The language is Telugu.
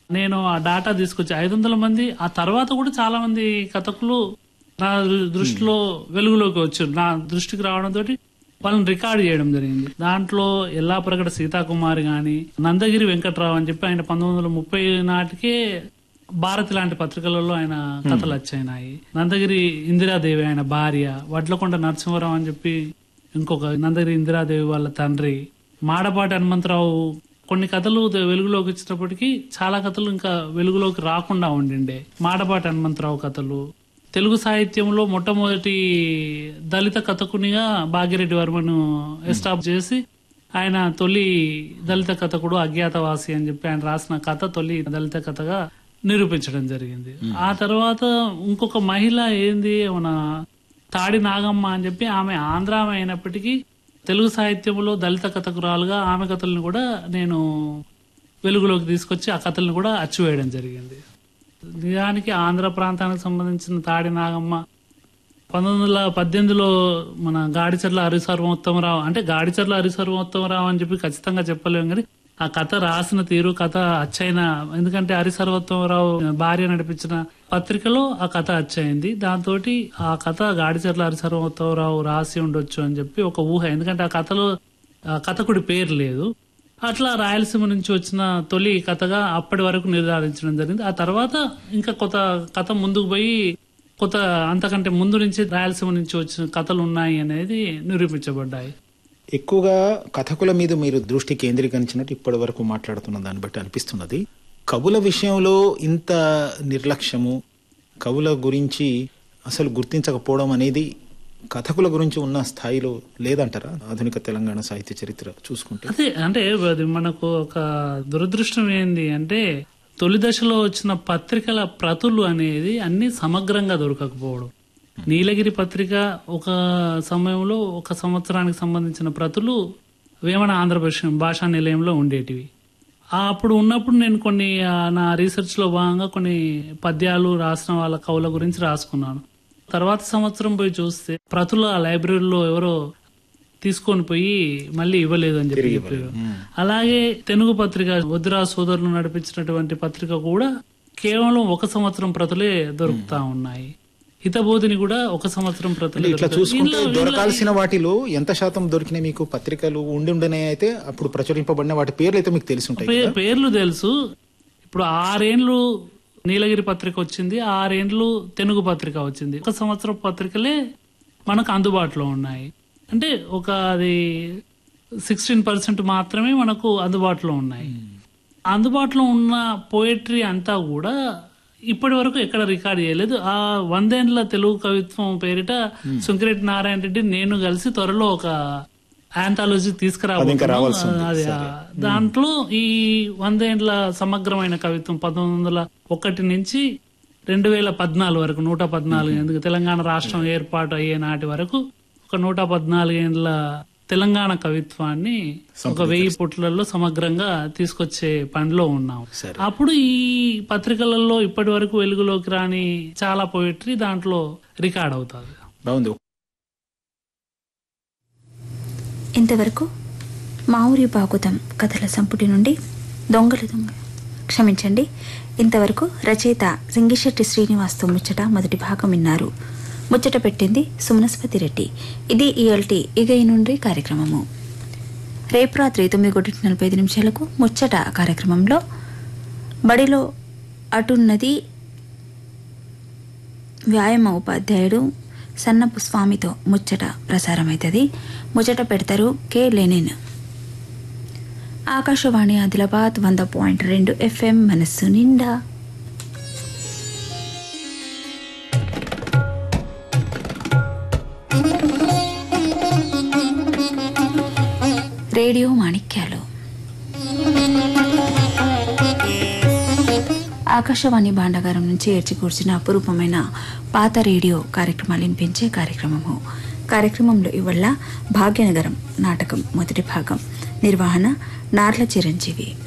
నేను ఆ డాటా తీసుకొచ్చి ఐదు వందల మంది ఆ తర్వాత కూడా చాలా మంది కథకులు నా దృ- దృష్టిలో వెలుగులోకి వచ్చారు నా దృష్టికి రావడం తోటి వాళ్ళని రికార్డ్ చేయడం జరిగింది దాంట్లో ఎల్లాప్రగడ సీతాకుమారి గాని నందగిరి వెంకట్రావు అని చెప్పి ఆయన పంతొమ్మిది వందల ముప్పై నాటికే భారతి లాంటి పత్రికలలో ఆయన కథలు వచ్చాయినాయి నందగిరి ఇందిరాదేవి ఆయన భార్య వడ్లకొండ నరసింహరావు అని చెప్పి ఇంకొక నందగిరి ఇందిరాదేవి వాళ్ళ తండ్రి మాడపాటి హనుమంతరావు కొన్ని కథలు ద- వెలుగులోకి వచ్చినప్పటికీ చాలా కథలు ఇంకా వెలుగులోకి రాకుండా ఉండిండే మాడపాటి హనుమంతరావు కథలు తెలుగు సాహిత్యంలో మొట్టమొదటి దళిత కథకునిగా భాగ్యరెడ్డి వర్మను ఎస్టాప్ చేసి ఆయన తొలి దళిత కథకుడు అజ్ఞాతవాసి అని చెప్పి ఆయన రాసిన కథ తొలి దళిత కథగా నిరూపించడం జరిగింది ఆ తర్వాత ఇంకొక మహిళ ఏంది మన తాడి నాగమ్మ అని చెప్పి ఆమె ఆంధ్ర ఆమె అయినప్పటికీ తెలుగు సాహిత్యంలో దళిత కథకురాలుగా ఆమె కథలను కూడా నేను వెలుగులోకి తీసుకొచ్చి ఆ కథలను కూడా అచ్చివేయడం జరిగింది నిజానికి ఆంధ్ర ప్రాంతానికి సంబంధించిన తాడి నాగమ్మ పంతొమ్మిది వందల పద్దెనిమిదిలో మన గాడిచర్ల హరిసర్వోత్తమరావు అంటే గాడిచర్ల హరిసర్వోత్తమరావు అని చెప్పి ఖచ్చితంగా చెప్పలేము కానీ ఆ కథ రాసిన తీరు కథ అచ్చైన ఎందుకంటే హరిసర్వోత్తమరావు భార్య నడిపించిన పత్రికలో ఆ కథ అచ్చయింది దాంతో ఆ కథ గాడిచర్ల హరిసర్వోత్తమరావు రాసి ఉండొచ్చు అని చెప్పి ఒక ఊహ ఎందుకంటే ఆ కథలో ఆ కథకుడి పేరు లేదు అట్లా రాయలసీమ నుంచి వచ్చిన తొలి కథగా అప్పటి వరకు నిర్ధారించడం జరిగింది ఆ తర్వాత ఇంకా కొత్త కథ ముందుకు పోయి కొత్త అంతకంటే ముందు నుంచి రాయలసీమ నుంచి వచ్చిన కథలు ఉన్నాయి అనేది నిరూపించబడ్డాయి ఎక్కువగా కథకుల మీద మీరు దృష్టి కేంద్రీకరించినట్టు ఇప్పటి వరకు మాట్లాడుతున్న దాన్ని బట్టి అనిపిస్తున్నది కవుల విషయంలో ఇంత నిర్లక్ష్యము కవుల గురించి అసలు గుర్తించకపోవడం అనేది కథకుల గురించి ఉన్న స్థాయిలో లేదంటారా ఆధునిక తెలంగాణ సాహిత్య చరిత్ర చూసుకుంటే అదే అంటే అది మనకు ఒక దురదృష్టం ఏంది అంటే తొలి దశలో వచ్చిన పత్రికల ప్రతులు అనేది అన్ని సమగ్రంగా దొరకకపోవడం నీలగిరి పత్రిక ఒక సమయంలో ఒక సంవత్సరానికి సంబంధించిన ప్రతులు వేమన ఆంధ్రప్రదేశ్ భాషా నిలయంలో ఉండేటివి ఆ అప్పుడు ఉన్నప్పుడు నేను కొన్ని ఆ, నా రీసెర్చ్ లో భాగంగా కొన్ని పద్యాలు రాసిన వాళ్ళ కవుల గురించి రాసుకున్నాను తర్వాత సంవత్సరం పోయి చూస్తే ప్రతులు ఆ లైబ్రరీలో ఎవరో తీసుకొని పోయి మళ్ళీ ఇవ్వలేదు అని చెప్పి చెప్పారు అలాగే తెలుగు పత్రిక వద్దురా సోదరులు నడిపించినటువంటి పత్రిక కూడా కేవలం ఒక సంవత్సరం ప్రతులే దొరుకుతా ఉన్నాయి హితబోధిని కూడా ఒక సంవత్సరం ప్రతులే ఇట్లా దొరుకుతాయి. చూసుకుంటే ఇందులో- ఇందులో- దొరకాల్సిన వాటిలో ఎంత శాతం దొరికినాయి మీకు పత్రికలు ఉండి ఉండనే అయితే అప్పుడు ప్రచురింపబడిన వాటి పేర్లు అయితే మీకు తెలిసి ఉంటాయి పే- పేర్లు తెలుసు ఇప్పుడు ఆరేండ్లు నీలగిరి పత్రిక వచ్చింది ఆరేండ్లు తెలుగు పత్రిక వచ్చింది ఒక సంవత్సరం పత్రికలే మనకు అందుబాటులో ఉన్నాయి అంటే ఒక అది సిక్స్టీన్ పర్సెంట్ మాత్రమే మనకు అందుబాటులో ఉన్నాయి అందుబాటులో ఉన్న పోయట్రీ అంతా కూడా ఇప్పటి వరకు ఎక్కడ రికార్డ్ చేయలేదు ఆ వందేండ్ల తెలుగు కవిత్వం పేరిట సుంకిరెడ్డి నారాయణ రెడ్డి నేను కలిసి త్వరలో ఒక ఆంథాలజీ అది ఇంకా తీసుకురాబోతున్నాం రావాల్సి ఉంది. అది ఆ, దాంట్లో ఈ వందేండ్ల సమగ్రమైన కవిత్వం పంతొమ్మిది వందల ఒకటి నుంచి రెండు వేల పద్నాలుగు వరకు నూట పద్నాలుగు ఎందుకు తెలంగాణ రాష్ట్రం ఏర్పాటు అయ్యే నాటి వరకు ఒక నూట పద్నాలుగు ఏండ్ల తెలంగాణ కవిత్వాన్ని ఒక వెయ్యి పుట్లలో సమగ్రంగా తీసుకొచ్చే పనిలో ఉన్నాం సరే. అప్పుడు ఈ పత్రికలలో ఇప్పటి వరకు వెలుగులోకి రాని చాలా పోయిటరీ దాంట్లో రికార్డ్ అవుతుంది బాగుంది ఇంతవరకు మావురి బాగుతం కథల సంపుటి నుండి దొంగల దొంగ క్షమించండి ఇంతవరకు రచయిత సింగిశెట్టి శ్రీనివాస్తో ముచ్చట మొదటి భాగం విన్నారు ముచ్చట పెట్టింది సుమనస్పతి రెడ్డి ఇది ఈఎల్టీ ఇగ ఈ నుండి కార్యక్రమము రేపు రాత్రి తొమ్మిది కోటి నలభై ఐదు నిమిషాలకు ముచ్చట కార్యక్రమంలో బడిలో అటున్నది వ్యాయామ ఉపాధ్యాయుడు సన్నపు స్వామితో ముచ్చట ప్రసారమవుతుంది ముచ్చట పెడతారు కె లెనిన్ ఆకాశవాణి ఆదిలాబాద్ వంద పాయింట్ రెండు ఎఫ్ఎం మనస్సు నిండా రేడియో మాణిక్యాలు ఆకాశవాణి భాండాగారం నుంచి ఏర్చికూర్చిన అపురూపమైన పాత రేడియో కార్యక్రమాలు వినిపించే కార్యక్రమము కార్యక్రమంలో ఇవల్ల భాగ్యనగరం నాటకం మొదటి భాగం నిర్వహణ నార్ల చిరంజీవి